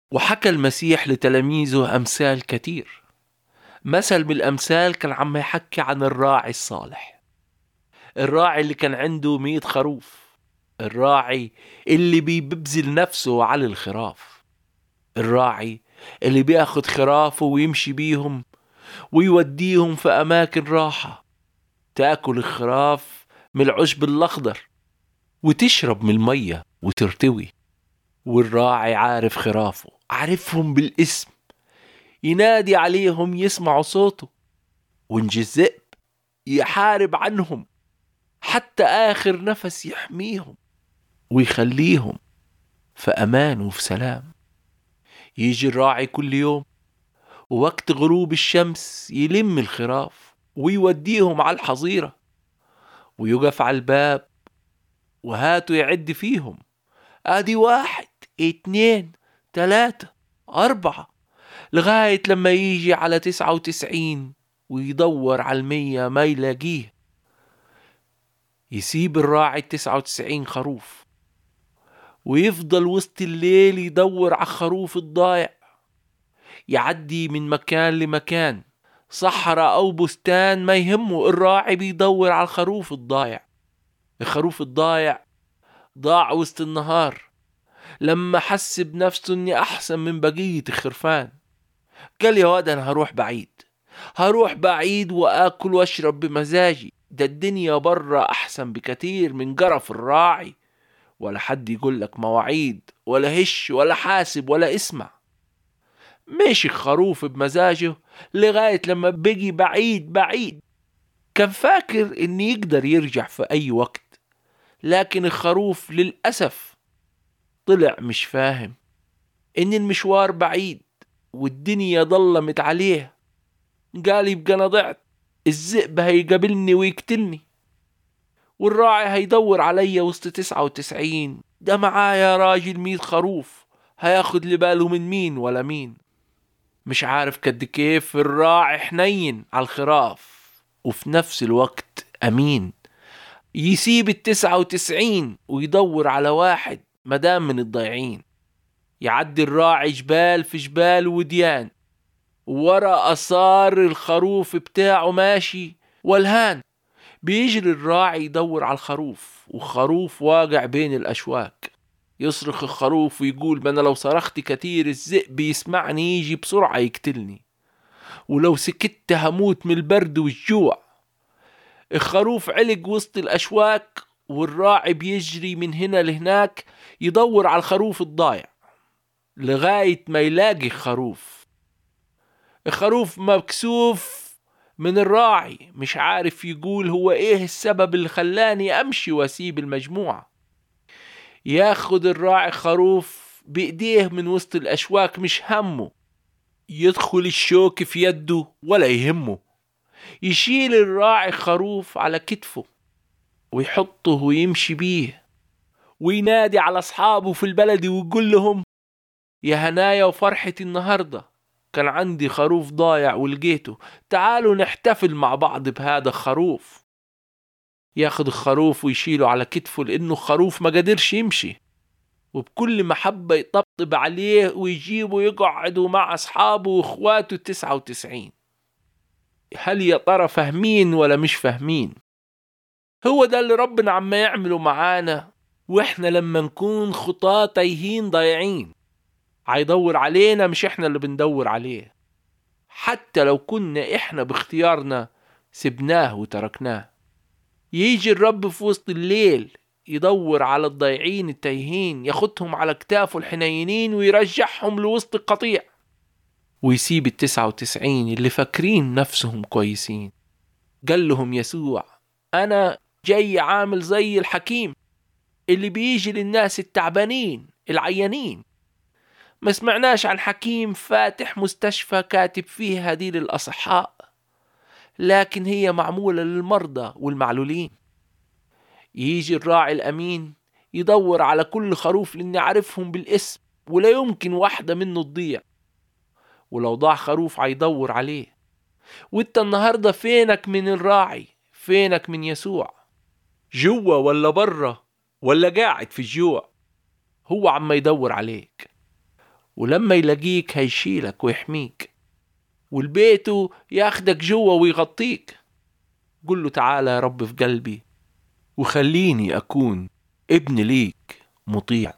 وحكى المسيح لتلاميذه أمثال كتير مثل من الأمثال كان عم يحكي عن الراعي الصالح الراعي اللي كان عنده مية خروف الراعي اللي بيبذل نفسه على الخراف الراعي اللي بياخد خرافه ويمشي بيهم ويوديهم في أماكن راحة تاكل الخراف من العشب الأخضر وتشرب من المية وترتوي والراعي عارف خرافه عارفهم بالاسم ينادي عليهم يسمعوا صوته ونجي الذئب يحارب عنهم حتى آخر نفس يحميهم ويخليهم في أمان وفي سلام يجي الراعي كل يوم ووقت غروب الشمس يلم الخراف ويوديهم على الحظيرة ويقف على الباب وهاتوا يعد فيهم ادي واحد اتنين تلاتة اربعة لغاية لما يجي على تسعة وتسعين ويدور على المية ما يلاقيه يسيب الراعي التسعة وتسعين خروف ويفضل وسط الليل يدور على الخروف الضايع يعدي من مكان لمكان صحراء أو بستان ما يهمه الراعي بيدور على الخروف الضايع الخروف الضايع ضاع وسط النهار لما حس بنفسه اني احسن من بقية الخرفان قال يا واد انا هروح بعيد هروح بعيد واكل واشرب بمزاجي ده الدنيا برا احسن بكتير من جرف الراعي ولا حد يقول لك مواعيد ولا هش ولا حاسب ولا اسمع ماشي الخروف بمزاجه لغاية لما بقي بعيد بعيد كان فاكر ان يقدر يرجع في اي وقت لكن الخروف للأسف طلع مش فاهم ان المشوار بعيد والدنيا ضلمت عليه قال يبقى انا ضعت الذئب هيقابلني ويقتلني والراعي هيدور عليا وسط تسعة وتسعين ده معايا راجل ميت خروف هياخد لباله من مين ولا مين مش عارف قد كيف الراعي حنين على الخراف وفي نفس الوقت أمين يسيب التسعة وتسعين ويدور على واحد مدام من الضايعين يعدي الراعي جبال في جبال وديان ورا أثار الخروف بتاعه ماشي والهان بيجري الراعي يدور على الخروف وخروف واقع بين الأشواك يصرخ الخروف ويقول ما أنا لو صرخت كتير الذئب يسمعني يجي بسرعة يقتلني ولو سكت هموت من البرد والجوع الخروف علق وسط الأشواك والراعي بيجري من هنا لهناك يدور على الخروف الضايع لغاية ما يلاقي الخروف الخروف مكسوف من الراعي مش عارف يقول هو ايه السبب اللي خلاني امشي واسيب المجموعة ياخد الراعي خروف بايديه من وسط الاشواك مش همه يدخل الشوك في يده ولا يهمه يشيل الراعي خروف على كتفه ويحطه ويمشي بيه وينادي على أصحابه في البلد ويقول لهم يا هنايا وفرحتي النهاردة كان عندي خروف ضايع ولقيته تعالوا نحتفل مع بعض بهذا الخروف ياخد الخروف ويشيله على كتفه لأنه الخروف ما قدرش يمشي وبكل محبة يطبطب عليه ويجيبه يقعدوا مع أصحابه وإخواته التسعة وتسعين هل يا ترى فاهمين ولا مش فاهمين هو ده اللي ربنا عم يعمله معانا واحنا لما نكون خطاة تايهين ضايعين هيدور علينا مش احنا اللي بندور عليه حتى لو كنا احنا باختيارنا سبناه وتركناه يجي الرب في وسط الليل يدور على الضايعين التايهين ياخدهم على كتافه الحنينين ويرجعهم لوسط القطيع ويسيب التسعة وتسعين اللي فاكرين نفسهم كويسين قال لهم يسوع أنا جاي عامل زي الحكيم اللي بيجي للناس التعبانين العيانين ما سمعناش عن حكيم فاتح مستشفى كاتب فيه هديل الأصحاء لكن هي معمولة للمرضى والمعلولين يجي الراعي الأمين يدور على كل خروف لأني عارفهم بالاسم ولا يمكن واحدة منه تضيع ولو ضاع خروف هيدور عليه وانت النهاردة فينك من الراعي فينك من يسوع جوا ولا برا ولا قاعد في الجوع هو عم يدور عليك ولما يلاقيك هيشيلك ويحميك والبيته ياخدك جوا ويغطيك قل له تعالى يا رب في قلبي وخليني أكون ابن ليك مطيع